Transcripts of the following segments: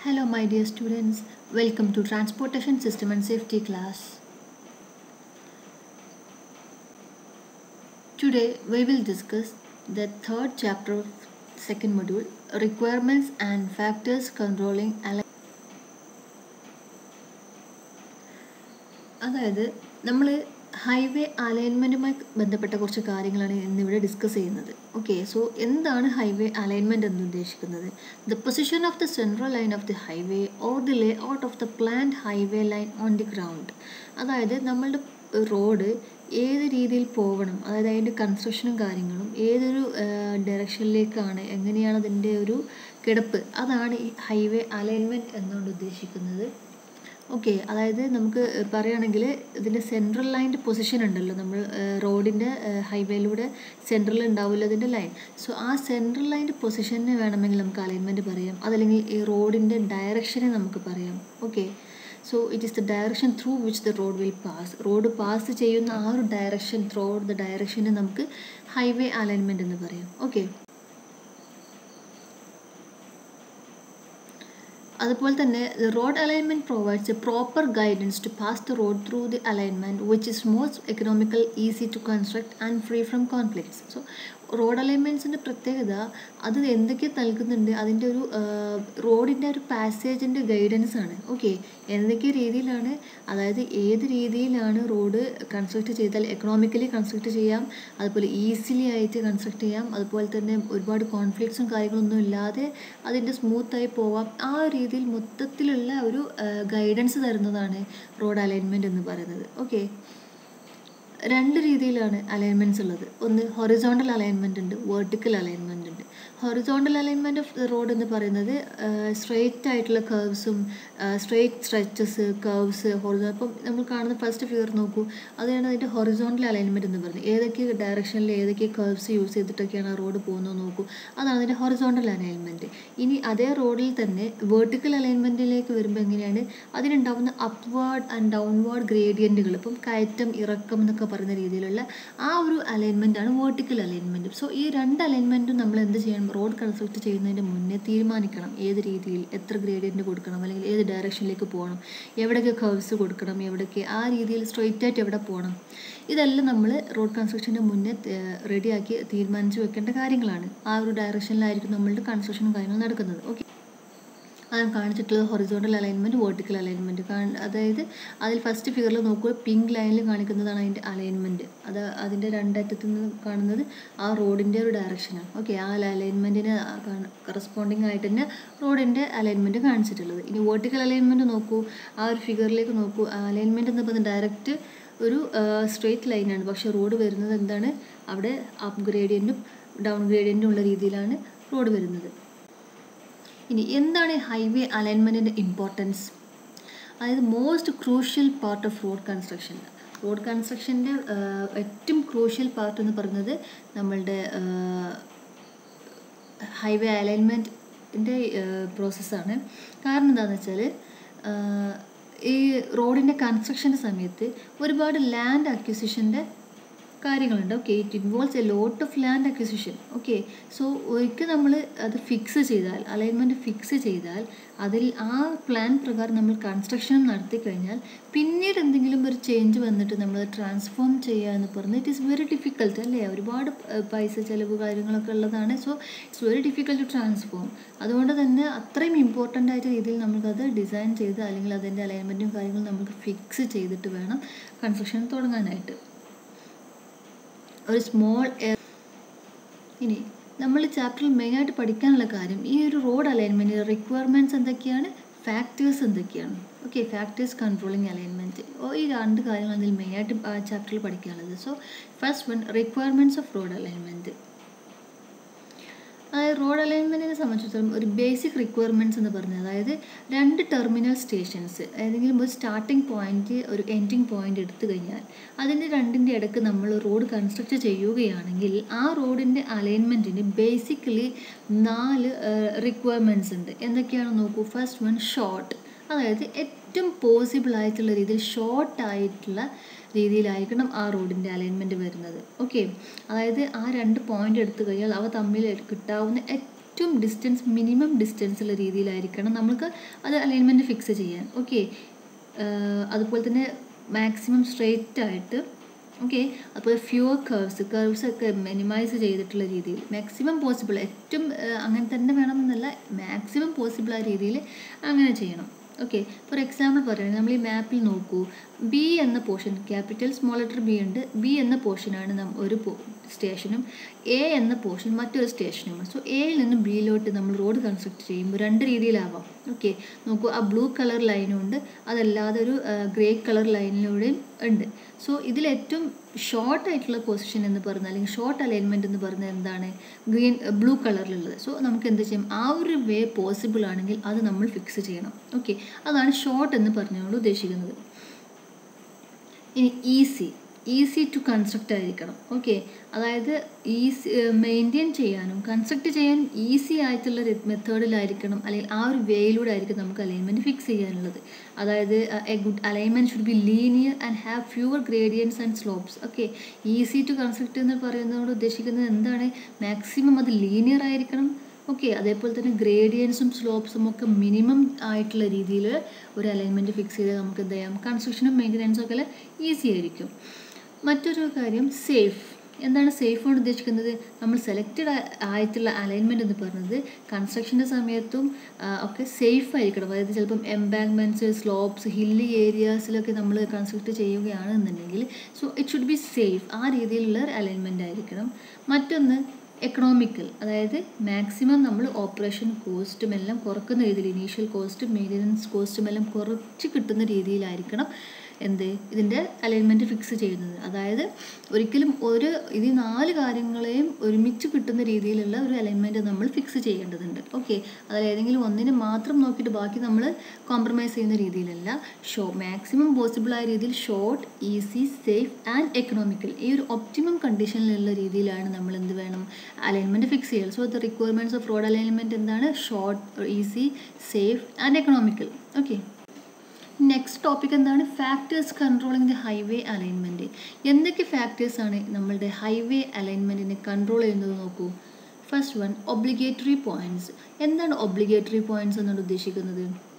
Hello, my dear students. Welcome to Transportation System and Safety class. Today, we will discuss the third chapter of second module Requirements and Factors Controlling Alignment. അതായത് നമ്മൾ highway അലൈൻമെൻറ്റുമായി ബന്ധപ്പെട്ട കുറച്ച് കാര്യങ്ങളാണ് ഇന്നിവിടെ discuss ചെയ്യുന്നത് okay so എന്താണ് highway alignment എന്ന് ഉദ്ദേശിക്കുന്നത് the position of the central line of the highway or the layout of the planned highway line on the ground അതായത് നമ്മളുടെ റോഡ് ഏത് രീതിയിൽ പോകണം അതായത് അതിൻ്റെ കൺസ്ട്രക്ഷനും കാര്യങ്ങളും ഏതൊരു ഡയറക്ഷനിലേക്കാണ് എങ്ങനെയാണ് അതിൻ്റെ ഒരു കിടപ്പ് അതാണ് ഈ ഹൈവേ അലൈൻമെൻറ്റ് എന്നുകൊണ്ട് ഉദ്ദേശിക്കുന്നത് ഓക്കെ അതായത് നമുക്ക് പറയുകയാണെങ്കിൽ ഇതിൻ്റെ സെൻട്രൽ ലൈൻ്റെ പൊസിഷൻ ഉണ്ടല്ലോ നമ്മൾ റോഡിൻ്റെ ഹൈവേയിലൂടെ സെൻട്രൽ ഉണ്ടാവില്ല അതിൻ്റെ ലൈൻ സോ ആ സെൻട്രൽ ലൈൻ്റെ പൊസിഷനെ വേണമെങ്കിൽ നമുക്ക് അലൈൻമെൻറ്റ് പറയാം അതല്ലെങ്കിൽ ഈ റോഡിൻ്റെ ഡയറക്ഷനെ നമുക്ക് പറയാം okay so it is the direction through which the road will pass road pass ചെയ്യുന്ന ആ ഒരു ഡയറക്ഷൻ ത്രൂ ദ ഡയറക്ഷനെ നമുക്ക് ഹൈവേ അലൈൻമെൻറ്റ് എന്ന് പറയാം ഓക്കെ അതുപോലെ തന്നെ the road alignment provides a proper guidance to pass the road through the alignment which is most economical easy to construct and free from conflicts so road അലൈൻമെൻറ്റ്സിൻ്റെ പ്രത്യേകത അത് എന്തൊക്കെ നൽകുന്നുണ്ട് അതിൻ്റെ ഒരു റോഡിൻ്റെ ഒരു പാസേജിൻ്റെ ഗൈഡൻസ് ആണ് ഓക്കെ എന്തൊക്കെ രീതിയിലാണ് അതായത് ഏത് രീതിയിലാണ് റോഡ് കൺസ്ട്രക്ട് ചെയ്താൽ എക്കണോമിക്കലി കൺസ്ട്രക്ട് ചെയ്യാം അതുപോലെ ഈസിലി ആയിട്ട് കൺസ്ട്രക്ട് ചെയ്യാം അതുപോലെ തന്നെ ഒരുപാട് കോൺഫ്ലിക്ട്സും കാര്യങ്ങളൊന്നും ഇല്ലാതെ അതിൻ്റെ സ്മൂത്തായി പോവാം ആ രീതിയിൽ മൊത്തത്തിലുള്ള ഒരു ഗൈഡൻസ് തരുന്നതാണ് റോഡ് അലൈൻമെൻറ്റ് എന്ന് പറയുന്നത് ഓക്കെ രണ്ട് രീതിയിലാണ് അലൈൻമെൻറ്റ്സ് ഉള്ളത് ഒന്ന് ഹൊറിസോണ്ടൽ അലൈൻമെൻ്റ് ഉണ്ട് വേർട്ടിക്കൽ അലൈൻമെൻ്റ് ഉണ്ട് ഹൊറിസോണ്ടൽ അലൈൻമെൻറ്റ് ഓഫ് റോഡ് എന്ന് പറയുന്നത് സ്ട്രെയിറ്റ് ആയിട്ടുള്ള കർവ്സും സ്ട്രെയിറ്റ് സ്ട്രെച്ചസ് കർവ്സ് ഹൊറിസോൺ അപ്പം നമ്മൾ കാണുന്ന ഫസ്റ്റ് ഫിഗർ നോക്കൂ അതാണ് അതിൻ്റെ ഹൊറിസോണ്ടൽ അലൈൻമെൻറ്റ് എന്ന് പറയുന്നത് ഏതൊക്കെ ഡയറക്ഷനിൽ ഏതൊക്കെ കർവ്സ് യൂസ് ചെയ്തിട്ടൊക്കെയാണ് ആ റോഡ് പോകുന്നത് നോക്കൂ അതാണ് അതിൻ്റെ ഹൊറിസോണ്ടൽ അലൈൻമെൻറ്റ് ഇനി അതേ റോഡിൽ തന്നെ വേർട്ടിക്കൽ അലൈൻമെൻറ്റിലേക്ക് വരുമ്പോൾ എങ്ങനെയാണ് അതിനുണ്ടാവുന്ന അപ്വാർഡ് ആൻഡ് ഡൗൺവാർഡ് ഗ്രേഡിയൻറ്റുകൾ ഇപ്പം കയറ്റം ഇറക്കം എന്നൊക്കെ പറയുന്ന രീതിയിലുള്ള ആ ഒരു അലൈൻമെൻ്റ് ആണ് വേർട്ടിക്കൽ അലൈൻമെൻറ്റ് സോ ഈ രണ്ട് അലൈൻമെൻറ്റും നമ്മൾ എന്ത് ചെയ്യണം റോഡ് കൺസ്ട്രക്ട് ചെയ്യുന്നതിന് മുന്നേ തീരുമാനിക്കണം ഏത് രീതിയിൽ എത്ര ഗ്രേഡിയൻറ്റ് കൊടുക്കണം അല്ലെങ്കിൽ ഏത് ഡയറക്ഷനിലേക്ക് പോകണം എവിടെയൊക്കെ കർവ്സ് കൊടുക്കണം എവിടെയൊക്കെ ആ രീതിയിൽ സ്ട്രെയിറ്റ് ആയിട്ട് എവിടെ പോകണം ഇതെല്ലാം നമ്മൾ റോഡ് കൺസ്ട്രക്ഷൻ്റെ മുന്നേ റെഡിയാക്കി തീരുമാനിച്ച് വെക്കേണ്ട കാര്യങ്ങളാണ് ആ ഒരു ഡയറക്ഷനിലായിരിക്കും നമ്മളുടെ കൺസ്ട്രക്ഷനും കാര്യങ്ങളും നടക്കുന്നത് ഓക്കെ അത് കാണിച്ചിട്ടുള്ളത് ഹൊറിസോണ്ടൽ അലൈൻമെൻറ്റ് വേർട്ടിക്കൽ അലൈൻമെൻറ്റ് അതായത് അതിൽ ഫസ്റ്റ് ഫിഗറിൽ നോക്കുക പിങ്ക് ലൈനിൽ കാണിക്കുന്നതാണ് അതിൻ്റെ അലൈൻമെൻറ്റ് അത് അതിൻ്റെ രണ്ടറ്റത്ത് നിന്ന് കാണുന്നത് ആ റോഡിൻ്റെ ഒരു ഡയറക്ഷനാണ് ഓക്കെ ആ അലൈൻമെൻറ്റിന് കറസ്പോണ്ടിങ് ആയിട്ട് തന്നെ റോഡിൻ്റെ അലൈൻമെൻറ്റ് കാണിച്ചിട്ടുള്ളത് ഇനി വേർട്ടിക്കൽ അലൈൻമെൻറ്റ് നോക്കൂ ആ ഒരു ഫിഗറിലേക്ക് നോക്കൂ അലൈൻമെൻറ്റ് എന്ന് പറയുന്നത് ഡയറക്റ്റ് ഒരു സ്ട്രെയിറ്റ് ലൈനാണ് പക്ഷേ റോഡ് വരുന്നത് എന്താണ് അവിടെ അപ്പ് ഗ്രേഡിയൻറ്റും ഡൗൺ ഗ്രേഡിയൻറ്റും ഉള്ള രീതിയിലാണ് റോഡ് വരുന്നത് ഇനി എന്താണ് ഹൈവേ അലൈൻമെൻറ്റിൻ്റെ ഇമ്പോർട്ടൻസ് അതായത് most crucial part of road construction road കൺസ്ട്രക്ഷൻ്റെ ഏറ്റവും ക്രൂഷ്യൽ പാർട്ട് എന്ന് പറയുന്നത് നമ്മളുടെ ഹൈവേ അലൈൻമെൻറ്റിൻ്റെ പ്രോസസ്സാണ് കാരണം എന്താണെന്ന് വെച്ചാൽ ഈ റോഡിൻ്റെ കൺസ്ട്രക്ഷൻ്റെ സമയത്ത് ഒരുപാട് ലാൻഡ് അക്വിസിഷൻ്റെ കാര്യങ്ങളുണ്ട് okay it involves a lot of land acquisition okay so ഒരിക്കൽ നമ്മൾ അത് ഫിക്സ് ചെയ്താൽ അലൈൻമെൻറ്റ് ഫിക്സ് ചെയ്താൽ അതിൽ ആ പ്ലാൻ പ്രകാരം നമ്മൾ കൺസ്ട്രക്ഷൻ നടത്തി കഴിഞ്ഞാൽ പിന്നീട് എന്തെങ്കിലും ഒരു ചേഞ്ച് വന്നിട്ട് നമ്മൾ ട്രാൻസ്ഫോം ചെയ്യുക എന്ന് പറഞ്ഞാൽ ഇറ്റ് ഈസ് വെരി ഡിഫിക്കൽട്ട് അല്ലേ ഒരുപാട് പൈസ ചിലവ് കാര്യങ്ങളൊക്കെ ഉള്ളതാണ് so it's very difficult to transform അതുകൊണ്ട് തന്നെ അത്രയും ഇമ്പോർട്ടൻ്റ് ആയിട്ട് രീതിയിൽ നമുക്കത് ഡിസൈൻ ചെയ്ത് അല്ലെങ്കിൽ അതിൻ്റെ അലൈൻമെൻറ്റും കാര്യങ്ങളും നമുക്ക് ഫിക്സ് ചെയ്തിട്ട് വേണം കൺസ്ട്രക്ഷൻ തുടങ്ങാനായിട്ട് ഒരു സ്മോൾ ഇനി നമ്മൾ ചാപ്റ്ററിൽ മെയിനായിട്ട് പഠിക്കാനുള്ള കാര്യം ഈ ഒരു റോഡ് അലൈൻമെൻറ്റ് റിക്വയർമെൻറ്റ്സ് എന്തൊക്കെയാണ് ഫാക്ടേഴ്സ് എന്തൊക്കെയാണ് ഓക്കെ ഫാക്ടേഴ്സ് കൺട്രോളിങ് അലൈൻമെൻറ്റ് ഓ ഈ രണ്ട് കാര്യങ്ങൾ അതിൽ മെയിനായിട്ട് ആ ചാപ്റ്ററിൽ പഠിക്കാനുള്ളത് so first one requirements of road alignment അതായത് റോഡ് അലൈൻമെൻറ്റിനെ സംബന്ധിച്ചിടത്തോളം ഒരു ബേസിക് റിക്വയർമെൻറ്റ്സ് എന്ന് പറഞ്ഞത് അതായത് രണ്ട് ടെർമിനൽ സ്റ്റേഷൻസ് ഏതെങ്കിലും ഒരു സ്റ്റാർട്ടിംഗ് പോയിന്റ് ഒരു എൻഡിങ് പോയിന്റ് എടുത്തു കഴിഞ്ഞാൽ അതിൻ്റെ രണ്ടിൻ്റെ ഇടയ്ക്ക് നമ്മൾ റോഡ് കൺസ്ട്രക്ട് ചെയ്യുകയാണെങ്കിൽ ആ റോഡിൻ്റെ അലൈൻമെൻറ്റിന് ബേസിക്കലി നാല് റിക്വയർമെൻറ്റ്സ് ഉണ്ട് എന്തൊക്കെയാണ് നോക്കൂ ഫസ്റ്റ് വൺ ഷോർട്ട് അതായത് ഏറ്റവും പോസിബിൾ ആയിട്ടുള്ള രീതിയിൽ ഷോർട്ട് ആയിട്ടുള്ള രീതിയിലായിരിക്കണം ആ റോഡിൻ്റെ അലൈൻമെൻറ്റ് വരുന്നത് ഓക്കെ അതായത് ആ രണ്ട് പോയിന്റ് എടുത്തു കഴിഞ്ഞാൽ അവ തമ്മിൽ കിട്ടാവുന്ന ഏറ്റവും ഡിസ്റ്റൻസ് മിനിമം ഡിസ്റ്റൻസുള്ള രീതിയിലായിരിക്കണം നമുക്ക് അത് അലൈൻമെൻറ്റ് ഫിക്സ് ചെയ്യാൻ ഓക്കെ അതുപോലെ തന്നെ മാക്സിമം സ്ട്രെയിറ്റ് ആയിട്ട് ഓക്കെ അതുപോലെ ഫ്യൂവർ കർവ്സ് കർവ്സ് ഒക്കെ മിനിമൈസ് ചെയ്തിട്ടുള്ള രീതിയിൽ മാക്സിമം പോസിബിൾ ഏറ്റവും അങ്ങനെ തന്നെ വേണമെന്നല്ല മാക്സിമം പോസിബിൾ ആ രീതിയിൽ അങ്ങനെ ചെയ്യണം ഓക്കെ ഫോർ എക്സാമ്പിൾ പറയുകയാണെങ്കിൽ നമ്മൾ ഈ മാപ്പിൽ നോക്കൂ ബി എന്ന portion capital small letter B ഉണ്ട് ബി എന്ന പോർഷനാണ് നം ഒരു സ്റ്റേഷനും എ എന്ന പോർഷൻ മറ്റൊരു സ്റ്റേഷനുമാണ് സോ എയിൽ നിന്നും ബിയിലോട്ട് നമ്മൾ റോഡ് കൺസ്ട്രക്ട് ചെയ്യുമ്പോൾ രണ്ട് രീതിയിലാവാം ഓക്കെ നോക്കൂ ആ ബ്ലൂ കളർ ലൈനും ഉണ്ട് അതല്ലാതെ ഒരു ഗ്രേ കളർ ലൈനിലൂടെയും ഉണ്ട് സോ ഇതിൽ ഏറ്റവും ഷോർട്ട് ആയിട്ടുള്ള പൊസിഷൻ എന്ന് പറഞ്ഞാൽ അല്ലെങ്കിൽ ഷോർട്ട് അലൈൻമെൻറ്റ് എന്ന് പറഞ്ഞാൽ എന്താണ് ഗ്രീൻ ബ്ലൂ കളറിലുള്ളത് സോ നമുക്ക് എന്ത് ചെയ്യും ആ ഒരു വേ പോസിബിൾ ആണെങ്കിൽ അത് നമ്മൾ ഫിക്സ് ചെയ്യണം ഓക്കെ അതാണ് ഷോർട്ട് എന്ന് പറഞ്ഞുകൊണ്ട് ഉദ്ദേശിക്കുന്നത് ഇനി ഈസി ഈസി ടു കൺസ്ട്രക്റ്റ് ആയിരിക്കണം ഓക്കെ അതായത് ഈസി മെയിൻറ്റെയിൻ ചെയ്യാനും കൺസ്ട്രക്റ്റ് ചെയ്യാൻ ഈസി ആയിട്ടുള്ള മെത്തേഡിലായിരിക്കണം അല്ലെങ്കിൽ ആ ഒരു വേയിലൂടെ ആയിരിക്കും നമുക്ക് അലൈൻമെൻറ്റ് ഫിക്സ് ചെയ്യാനുള്ളത് അതായത് a good alignment should be linear and have fewer gradients and slopes okay easy to construct എന്ന് പറയുന്നതോട് ഉദ്ദേശിക്കുന്നത് എന്താണ് മാക്സിമം അത് ലീനിയർ ആയിരിക്കണം ഓക്കെ അതേപോലെ തന്നെ ഗ്രേഡിയൻസും സ്ലോപ്സും ഒക്കെ മിനിമം ആയിട്ടുള്ള രീതിയിൽ ഒരു അലൈൻമെൻറ്റ് ഫിക്സ് ചെയ്താൽ നമുക്ക് എന്ത് ചെയ്യാം കൺസ്ട്രക്ഷനും മെയിൻ്റനൻസും ഒക്കെ ഈസി ആയിരിക്കും മറ്റൊരു കാര്യം സേഫ് എന്താണ് സേഫ് കൊണ്ട് ഉദ്ദേശിക്കുന്നത് നമ്മൾ സെലക്റ്റഡ് ആയിട്ടുള്ള അലൈൻമെൻറ്റ് എന്ന് പറയുന്നത് കൺസ്ട്രക്ഷൻ്റെ സമയത്തും ഒക്കെ സേഫ് ആയിരിക്കണം അതായത് ചിലപ്പം എംബാങ്ക്മെൻറ്റ്സ് സ്ലോപ്സ് ഹില്ലി ഏരിയാസിലൊക്കെ നമ്മൾ കൺസ്ട്രക്ട് ചെയ്യുകയാണെന്നുണ്ടെങ്കിൽ so it should be safe ആ രീതിയിലുള്ള അലൈൻമെൻ്റ് ആയിരിക്കണം മറ്റൊന്ന് എക്കണോമിക്കൽ അതായത് മാക്സിമം നമ്മൾ ഓപ്പറേഷൻ കോസ്റ്റും എല്ലാം കുറക്കുന്ന രീതിയിൽ ഇനീഷ്യൽ കോസ്റ്റും മെയിൻ്റനൻസ് കോസ്റ്റും എല്ലാം കുറച്ച് കിട്ടുന്ന രീതിയിലായിരിക്കണം എന്ത് ഇതിൻ്റെ അലൈൻമെൻറ്റ് ഫിക്സ് ചെയ്യുന്നത് അതായത് ഒരിക്കലും ഒരു ഇത് നാല് കാര്യങ്ങളെയും ഒരുമിച്ച് കിട്ടുന്ന രീതിയിലുള്ള ഒരു അലൈൻമെൻറ്റ് നമ്മൾ ഫിക്സ് ചെയ്യേണ്ടതുണ്ട് ഓക്കെ അതിൽ ഏതെങ്കിലും ഒന്നിനെ മാത്രം നോക്കിയിട്ട് ബാക്കി നമ്മൾ കോംപ്രമൈസ് ചെയ്യുന്ന രീതിയിലല്ല ഷോ മാക്സിമം പോസിബിളായ രീതിയിൽ short easy safe and economical ഈ ഒരു ഒപ്റ്റിമം കണ്ടീഷനിലുള്ള രീതിയിലാണ് നമ്മൾ എന്ത് വേണം അലൈൻമെൻറ്റ് ഫിക്സ് ചെയ്യുക so the requirements of road alignment എന്താണ് short easy safe and economical okay next topic എന്താണ് factors controlling the highway alignment എന്തൊക്കെ ഫാക്ടേഴ്സാണ് നമ്മളുടെ ഹൈവേ അലൈൻമെൻറ്റിനെ കൺട്രോൾ ചെയ്യുന്നത് നോക്കൂ ഫസ്റ്റ് വൺ ഒബ്ലിഗേറ്ററി പോയിൻറ്റ്സ് എന്താണ് ഒബ്ലിഗേറ്ററി പോയിൻറ്റ്സ് എന്നാണ് ഉദ്ദേശിക്കുന്നത്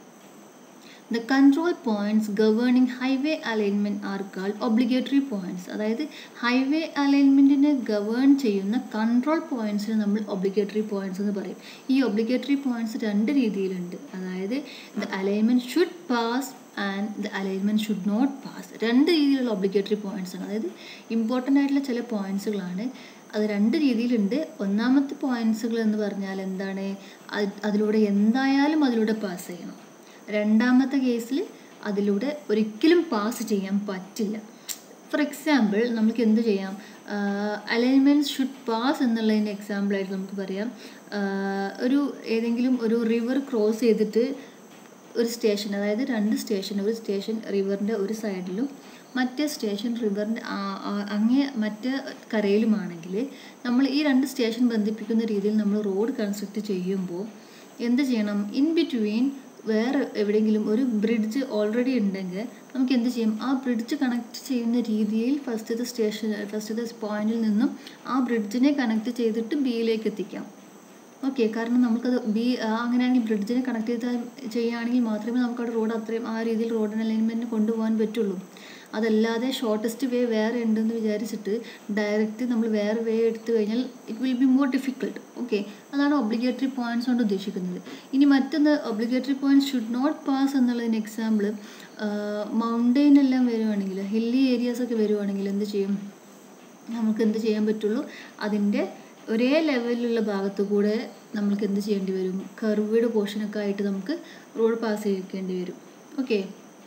the control points governing highway alignment are called obligatory points അതായത് ഹൈവേ അലൈൻമെൻറ്റിനെ ഗവേൺ ചെയ്യുന്ന കൺട്രോൾ പോയിൻറ്റ്സിന് നമ്മൾ ഒബ്ലിഗേറ്ററി പോയിൻറ്റ്സ് എന്ന് പറയും ഈ ഒബ്ലിഗേറ്ററി പോയിൻറ്റ്സ് രണ്ട് രീതിയിലുണ്ട് അതായത് the alignment should pass and the alignment should not pass രണ്ട് രീതിയിലുള്ള ഒബ്ലിഗേറ്ററി പോയിൻറ്റ്സ് ആണ് അതായത് ഇമ്പോർട്ടൻ്റ് ആയിട്ടുള്ള ചില പോയിൻറ്റ്സുകളാണ് അത് രണ്ട് രീതിയിലുണ്ട് ഒന്നാമത്തെ പോയിൻറ്റ്സുകൾ എന്ന് പറഞ്ഞാൽ എന്താണ് അതിലൂടെ എന്തായാലും അതിലൂടെ പാസ് ചെയ്യണം രണ്ടാമത്തെ കേസിൽ അതിലൂടെ ഒരിക്കലും പാസ് ചെയ്യാൻ പറ്റില്ല ഫോർ എക്സാമ്പിൾ നമുക്ക് എന്ത് ചെയ്യാം അലൈൻമെൻറ്റ് ഷുഡ് പാസ് എന്നുള്ളതിൻ്റെ എക്സാമ്പിളായിട്ട് നമുക്ക് പറയാം ഒരു ഏതെങ്കിലും ഒരു റിവർ ക്രോസ് ചെയ്തിട്ട് ഒരു സ്റ്റേഷൻ അതായത് രണ്ട് സ്റ്റേഷൻ ഒരു സ്റ്റേഷൻ റിവറിൻ്റെ ഒരു സൈഡിലും മറ്റേ സ്റ്റേഷൻ റിവറിൻ്റെ അങ്ങേ മറ്റേ കരയിലുമാണെങ്കിൽ നമ്മൾ ഈ രണ്ട് സ്റ്റേഷൻ ബന്ധിപ്പിക്കുന്ന രീതിയിൽ നമ്മൾ റോഡ് കൺസ്ട്രക്റ്റ് ചെയ്യുമ്പോൾ എന്ത് ചെയ്യണം ഇൻ ബിറ്റ്വീൻ വേറെ എവിടെയെങ്കിലും ഒരു ബ്രിഡ്ജ് ഓൾറെഡി ഉണ്ടെങ്കിൽ നമുക്ക് എന്ത് ചെയ്യും ആ ബ്രിഡ്ജ് കണക്ട് ചെയ്യുന്ന രീതിയിൽ ഫസ്റ്റത്തെ സ്റ്റേഷൻ ഫസ്റ്റത്തെ പോയിന്റിൽ നിന്നും ആ ബ്രിഡ്ജിനെ കണക്ട് ചെയ്തിട്ട് ബിയിലേക്ക് എത്തിക്കാം ഓക്കെ കാരണം നമുക്കത് ബി അങ്ങനെയാണെങ്കിൽ ബ്രിഡ്ജിനെ കണക്ട് ചെയ്താൽ ചെയ്യുകയാണെങ്കിൽ മാത്രമേ നമുക്കവിടെ റോഡ് അത്രയും ആ രീതിയിൽ റോഡ് അലൈൻമെൻറ്റിന് കൊണ്ടുപോകാൻ പറ്റുള്ളൂ അതല്ലാതെ ഷോർട്ടസ്റ്റ് വേ വേറെ ഉണ്ടെന്ന് വിചാരിച്ചിട്ട് ഡയറക്റ്റ് നമ്മൾ വേറെ വേ എടുത്തു കഴിഞ്ഞാൽ it will be more difficult okay അതാണ് ഒബ്ലിഗേറ്ററി പോയിൻറ്റ്സ് കൊണ്ട് ഉദ്ദേശിക്കുന്നത് ഇനി മറ്റൊന്ന് obligatory points should not pass എന്നുള്ളതിന് എക്സാമ്പിൾ മൗണ്ടെയിൻ എല്ലാം വരുവാണെങ്കിൽ ഹില്ലി ഏരിയാസ് ഒക്കെ വരുവാണെങ്കിൽ എന്ത് ചെയ്യും നമുക്ക് എന്ത് ചെയ്യാൻ പറ്റുള്ളൂ അതിൻ്റെ ഒരേ ലെവലിലുള്ള ഭാഗത്തു കൂടെ നമുക്ക് എന്ത് ചെയ്യേണ്ടി വരും കർവ്ഡ് പോർഷനൊക്കെ ആയിട്ട് നമുക്ക് റോഡ് പാസ് ചെയ്യിക്കേണ്ടി വരും ഓക്കെ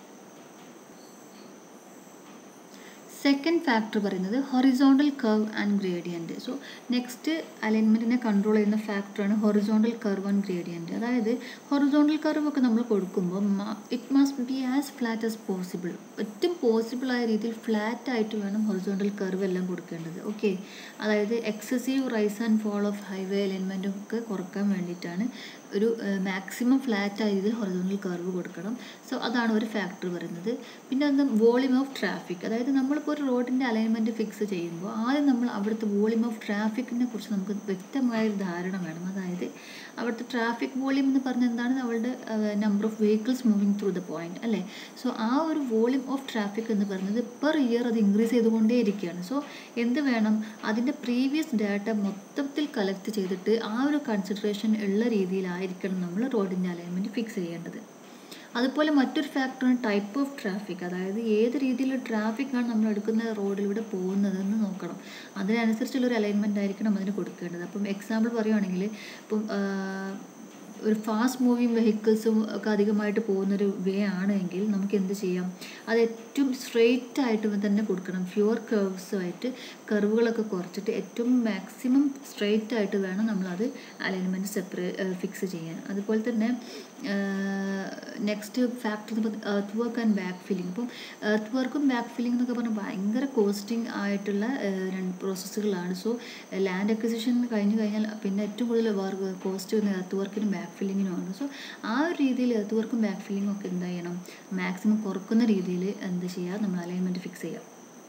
സെക്കൻഡ് ഫാക്ടർ പറയുന്നത് horizontal curve and gradient so next അലൈൻമെൻറ്റിനെ കൺട്രോൾ ചെയ്യുന്ന ഫാക്ടറാണ് ഹൊറിസോണ്ടൽ കർവ് ആൻഡ് ഗ്രേഡിയൻറ്റ് അതായത് ഹൊറിസോണ്ടൽ കർവ് ഒക്കെ നമ്മൾ കൊടുക്കുമ്പോൾ it must be as flat as possible ഏറ്റവും പോസിബിൾ ആയ രീതിയിൽ ഫ്ലാറ്റ് ആയിട്ട് വേണം ഹൊറിസോണ്ടൽ കർവ് എല്ലാം കൊടുക്കേണ്ടത് ഓക്കെ അതായത് excessive rise and fall of highway അലൈൻമെൻറ്റും ഒക്കെ കുറക്കാൻ വേണ്ടിയിട്ടാണ് ഒരു മാക്സിമം ഫ്ലാറ്റ് ആയ രീതിയിൽ ഹൊറിസോണ്ടൽ കർവ് കൊടുക്കണം സോ അതാണ് ഒരു ഫാക്ടർ പറയുന്നത് പിന്നെ ഒന്ന് വോളിയം ഓഫ് ട്രാഫിക് അതായത് നമ്മളിപ്പോൾ ഒരു റോഡിൻ്റെ അലൈൻമെൻറ്റ് ഫിക്സ് ചെയ്യുമ്പോൾ ആദ്യം നമ്മൾ അവിടുത്തെ വോളിയം ഓഫ് ട്രാഫിക്കിനെ കുറിച്ച് നമുക്ക് വ്യക്തമായ ഒരു ധാരണ വേണം അതായത് അവിടുത്തെ ട്രാഫിക് വോളിയം എന്ന് പറഞ്ഞാൽ എന്താണ് അവളുടെ number of vehicles moving through the point അല്ലേ സോ ആ ഒരു വോളിയം ഓഫ് ട്രാഫിക് എന്ന് പറയുന്നത് പെർ ഇയർ അത് ഇൻക്രീസ് ചെയ്തുകൊണ്ടേ ഇരിക്കുകയാണ് സോ എന്ത് വേണം അതിൻ്റെ പ്രീവിയസ് ഡാറ്റ മൊത്തത്തിൽ കളക്ട് ചെയ്തിട്ട് ആ ഒരു കൺസിഡറേഷൻ ഉള്ള രീതിയിലായിരിക്കണം നമ്മൾ റോഡിൻ്റെ അലൈൻമെൻറ്റ് ഫിക്സ് ചെയ്യേണ്ടത് അതുപോലെ മറ്റൊരു ഫാക്ടറാണ് ടൈപ്പ് ഓഫ് ട്രാഫിക് അതായത് ഏത് രീതിയിലുള്ള ട്രാഫിക്കാണ് നമ്മൾ എടുക്കുന്ന റോഡിലൂടെ പോകുന്നതെന്ന് നോക്കണം അതിനനുസരിച്ചുള്ള ഒരു അലൈൻമെൻ്റ് ആയിരിക്കണം അതിന് കൊടുക്കേണ്ടത് അപ്പം എക്സാമ്പിൾ പറയുവാണെങ്കിൽ ഇപ്പം ഒരു ഫാസ്റ്റ് മൂവിങ് വെഹിക്കിൾസും ഒക്കെ അധികമായിട്ട് പോകുന്നൊരു വേ ആണെങ്കിൽ നമുക്ക് എന്ത് ചെയ്യാം അത് ഏറ്റവും സ്ട്രെയിറ്റ് ആയിട്ട് തന്നെ കൊടുക്കണം ഫ്യൂർ കർവ്സുമായിട്ട് കർവുകളൊക്കെ കുറച്ചിട്ട് ഏറ്റവും മാക്സിമം സ്ട്രെയിറ്റ് ആയിട്ട് വേണം നമ്മളത് അലൈൻമെൻറ്റ് സെപ്പറേറ്റ് ഫിക്സ് ചെയ്യാൻ അതുപോലെ തന്നെ next factor earth work and back filling ഇപ്പം എർത്ത് വർക്കും ബാക്ക് ഫില്ലിംഗ് എന്നൊക്കെ പറഞ്ഞാൽ ഭയങ്കര കോസ്റ്റിംഗ് ആയിട്ടുള്ള രണ്ട് പ്രോസസ്സുകളാണ് സോ ലാൻഡ് അക്വിസിഷൻ കഴിഞ്ഞ് കഴിഞ്ഞാൽ പിന്നെ ഏറ്റവും കൂടുതൽ വർക്ക് കോസ്റ്റ് വരുന്നത് എർത്ത് വർക്കിനും ബാക്ക് ഫില്ലിങ്ങിനുമാണ് സോ ആ ഒരു രീതിയിൽ എർത്ത് വർക്കും ബാക്ക് ഫില്ലിങ്ങും ഒക്കെ എന്ത് ചെയ്യണം മാക്സിമം കുറക്കുന്ന രീതിയിൽ എന്ത് ചെയ്യുക നമ്മൾ അലൈൻമെൻറ്റ് ഫിക്സ് ചെയ്യുക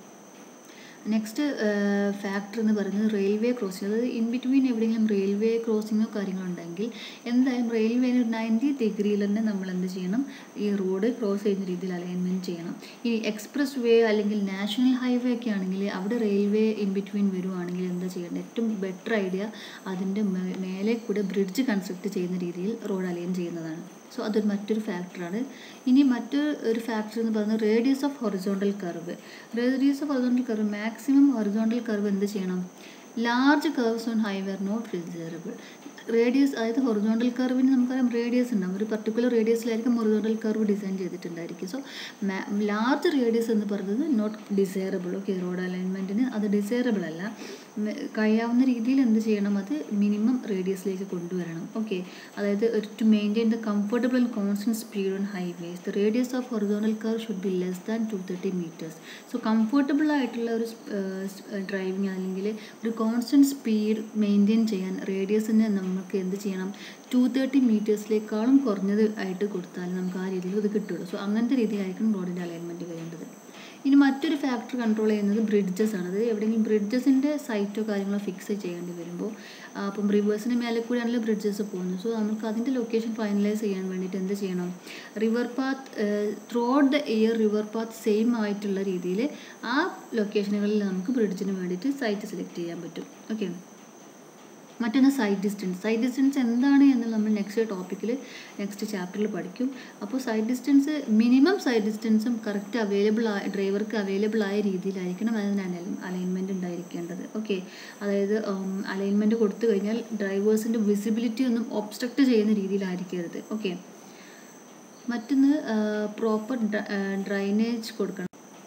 നെക്സ്റ്റ് ഫാക്ടർ എന്ന് പറയുന്നത് റെയിൽവേ ക്രോസിംഗ് അതായത് ഇൻ ബിറ്റ്വീൻ എവിടെയെങ്കിലും റെയിൽവേ ക്രോസിങ്ങോ കാര്യങ്ങളോ ഉണ്ടെങ്കിൽ എന്തായാലും റെയിൽവേന് ഒരു നയൻറ്റി ഡിഗ്രിയിൽ തന്നെ നമ്മൾ എന്ത് ചെയ്യണം ഈ റോഡ് ക്രോസ് ചെയ്യുന്ന രീതിയിൽ അലൈൻമെൻറ്റ് ചെയ്യണം ഈ എക്സ്പ്രസ് വേ അല്ലെങ്കിൽ നാഷണൽ ഹൈവേ ഒക്കെ ആണെങ്കിൽ അവിടെ റെയിൽവേ ഇൻ ബിറ്റ്വീൻ വരുവാണെങ്കിൽ എന്താ ചെയ്യേണ്ടത് ഏറ്റവും ബെറ്റർ ഐഡിയ അതിൻ്റെ മേലെ കൂടെ ബ്രിഡ്ജ് കൺസ്ട്രക്ട് ചെയ്യുന്ന രീതിയിൽ റോഡ് അലൈൻ ചെയ്യുന്നതാണ് സോ അതൊരു മറ്റൊരു ഫാക്ടറാണ് ഇനി മറ്റൊരു ഒരു ഫാക്ടർ എന്ന് പറയുന്നത് radius of horizontal curve radius of horizontal curve maximum horizontal curve എന്ത് ചെയ്യണം large curves on highway are not desirable radius അതായത് ഹൊറിസോണ്ടൽ കർവിന് നമുക്കറിയാം റേഡിയസ് ഉണ്ടാവും ഒരു പർട്ടിക്കുലർ റേഡിയസിലായിരിക്കും ഹൊറിസോണ്ടൽ കർവ് ഡിസൈൻ ചെയ്തിട്ടുണ്ടായിരിക്കും സോ ലാർജ് റേഡിയസ് എന്ന് പറയുന്നത് നോട്ട് ഡിസൈറബിൾ ഓക്കെ റോഡ് അലൈൻമെൻറ്റിന് അത് ഡിസൈറബിൾ അല്ല കഴിയാവുന്ന രീതിയിൽ എന്ത് ചെയ്യണം അത് മിനിമം റേഡിയസിലേക്ക് കൊണ്ടുവരണം ഓക്കെ അതായത് to maintain the comfortable and constant speed on highways the radius of horizontal curve should be less than two thirty metres so comfortable ആയിട്ടുള്ള ഒരു ഡ്രൈവിങ് അല്ലെങ്കിൽ ഒരു കോൺസ്റ്റൻറ്റ് സ്പീഡ് മെയിൻറ്റെയിൻ ചെയ്യാൻ റേഡിയസിനെ നമുക്ക് എന്ത് ചെയ്യണം ടു തേർട്ടി മീറ്റേഴ്സിലേക്കാളും കുറഞ്ഞത് ആയിട്ട് കൊടുത്താൽ നമുക്ക് ആ രീതിയിൽ ഇത് കിട്ടുള്ളൂ സോ അങ്ങനത്തെ രീതിയിലായിരിക്കും റോഡിൻ്റെ അലൈൻമെൻറ്റ് വരേണ്ടത് ഇനി മറ്റൊരു ഫാക്ടർ കൺട്രോൾ ചെയ്യുന്നത് ബ്രിഡ്ജസ് ആണ് അത് എവിടെയെങ്കിലും ബ്രിഡ്ജസിൻ്റെ സൈറ്റോ കാര്യങ്ങളോ ഫിക്സ് ചെയ്യേണ്ടി വരുമ്പോൾ അപ്പം റിവേഴ്സിന് മേലെ കൂടെയാണല്ലോ ബ്രിഡ്ജസ് പോകുന്നത് സോ നമുക്ക് അതിൻ്റെ ലൊക്കേഷൻ ഫൈനലൈസ് ചെയ്യാൻ വേണ്ടിയിട്ട് എന്ത് ചെയ്യണം river path throughout the year river path same ആയിട്ടുള്ള രീതിയിൽ ആ ലൊക്കേഷനുകളിൽ നമുക്ക് ബ്രിഡ്ജിന് വേണ്ടിയിട്ട് സൈറ്റ് സെലക്ട് ചെയ്യാൻ പറ്റും ഓക്കെ മറ്റൊന്ന് സൈഡ് ഡിസ്റ്റൻസ് സൈഡ് ഡിസ്റ്റൻസ് എന്താണ് എന്ന് നമ്മൾ നെക്സ്റ്റ് ടോപ്പിക്കിൽ നെക്സ്റ്റ് ചാപ്റ്ററിൽ പഠിക്കും അപ്പോൾ സൈഡ് ഡിസ്റ്റൻസ് മിനിമം സൈഡ് ഡിസ്റ്റൻസും കറക്റ്റ് അവൈലബിൾ ആയ ഡ്രൈവർക്ക് അവൈലബിൾ ആയ രീതിയിലായിരിക്കണം അതിന് അലൈൻമെൻറ്റ് ഉണ്ടായിരിക്കേണ്ടത് ഓക്കെ അതായത് അലൈൻമെൻറ്റ് കൊടുത്തു കഴിഞ്ഞാൽ ഡ്രൈവേഴ്സിൻ്റെ വിസിബിലിറ്റി ഒന്നും ഒബ്സ്ട്രക്റ്റ് ചെയ്യുന്ന രീതിയിലായിരിക്കരുത് ഓക്കെ മറ്റൊന്ന് പ്രോപ്പർ ഡ്രൈനേജ് കൊടുക്കണം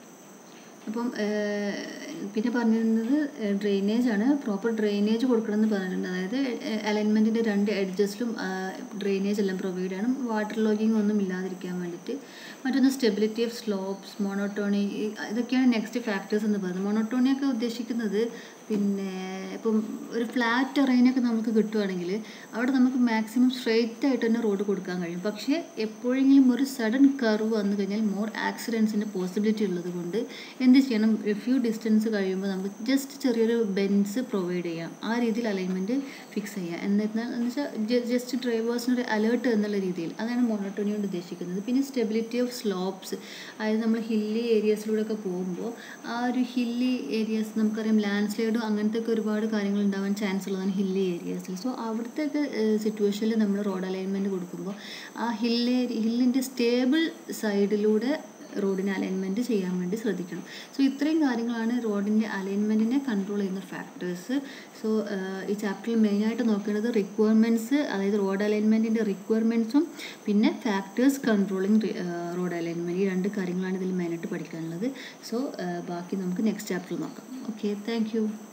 അപ്പം പിന്നെ പറഞ്ഞിരുന്നത് ഡ്രെയിനേജ് ആണ് പ്രോപ്പർ ഡ്രെയിനേജ് കൊടുക്കണം എന്ന് പറഞ്ഞിട്ടുണ്ട് അതായത് അലൈൻമെൻറ്റിൻ്റെ രണ്ട് എഡ്ജസിലും ഡ്രെയിനേജ് എല്ലാം പ്രൊവൈഡ് ചെയ്യണം വാട്ടർ ലോഗിങ് ഒന്നും ഇല്ലാതിരിക്കാൻ വേണ്ടിയിട്ട് മറ്റൊന്ന് സ്റ്റെബിലിറ്റി ഓഫ് സ്ലോപ്സ് മോണോട്ടോണി ഇതൊക്കെയാണ് നെക്സ്റ്റ് ഫാക്ടേഴ്സ് എന്ന് പറയുന്നത് മോണോട്ടോണിയൊക്കെ ഉദ്ദേശിക്കുന്നത് പിന്നെ ഇപ്പം ഒരു ഫ്ലാറ്റ് ടെറൈനൊക്കെ നമുക്ക് കിട്ടുവാണെങ്കിൽ അവിടെ നമുക്ക് മാക്സിമം സ്ട്രെയിറ്റ് ആയിട്ട് തന്നെ റോഡ് കൊടുക്കാൻ കഴിയും പക്ഷേ എപ്പോഴെങ്കിലും ഒരു സഡൻ കർവ് വന്നു കഴിഞ്ഞാൽ മോർ ആക്സിഡൻസിൻ്റെ പോസിബിലിറ്റി ഉള്ളത് കൊണ്ട് എന്ത് ചെയ്യണം ഫ്യൂ ഡിസ്റ്റൻസ് കഴിയുമ്പോൾ നമുക്ക് ജസ്റ്റ് ചെറിയൊരു ബെൻസ് പ്രൊവൈഡ് ചെയ്യാം ആ രീതിയിൽ അലൈൻമെൻറ്റ് ഫിക്സ് ചെയ്യാം എന്നിരുന്നാൽ എന്ന് വെച്ചാൽ ജസ്റ്റ് ഡ്രൈവേഴ്സിനൊരു അലേർട്ട് എന്നുള്ള രീതിയിൽ അതാണ് മോണോട്ടോണി കൊണ്ട് ഉദ്ദേശിക്കുന്നത് പിന്നെ സ്റ്റെബിലിറ്റി ഓഫ് സ്ലോപ്സ് അതായത് നമ്മൾ ഹില്ലി ഏരിയസിലൂടെ ഒക്കെ പോകുമ്പോൾ ആ ഒരു ഹില്ലി ഏരിയാസ് നമുക്കറിയാം ലാൻഡ് സ്ലൈഡും അങ്ങനത്തെ ഒക്കെ ഒരുപാട് കാര്യങ്ങൾ ഉണ്ടാവാൻ ചാൻസ് ഉള്ളതാണ് ഹില്ലി ഏരിയാസിൽ സോ അവിടുത്തെ ഒക്കെ സിറ്റുവേഷനിൽ നമ്മൾ റോഡ് അലൈൻമെൻറ്റ് കൊടുക്കുമ്പോൾ ആ ഹില്ല് ഹില്ലിൻ്റെ സ്റ്റേബിൾ സൈഡിലൂടെ റോഡിന് അലൈൻമെൻറ്റ് ചെയ്യാൻ വേണ്ടി ശ്രദ്ധിക്കണം സോ ഇത്രയും കാര്യങ്ങളാണ് റോഡിൻ്റെ അലൈൻമെൻറ്റിനെ കൺട്രോൾ ചെയ്യുന്ന ഫാക്ടേഴ്സ് സോ ഈ ചാപ്റ്ററിൽ മെയിനായിട്ട് നോക്കേണ്ടത് റിക്വയർമെൻറ്റ്സ് അതായത് റോഡ് അലൈൻമെൻറ്റിൻ്റെ റിക്വയർമെൻറ്റ്സും പിന്നെ ഫാക്ടേഴ്സ് കൺട്രോളിങ് റോഡ് അലൈൻമെൻറ്റ് ഈ രണ്ട് കാര്യങ്ങളാണ് ഇതിൽ മെയിനായിട്ട് പഠിക്കാനുള്ളത് സോ ബാക്കി നമുക്ക് നെക്സ്റ്റ് ചാപ്റ്ററിൽ നോക്കാം ഓക്കെ താങ്ക്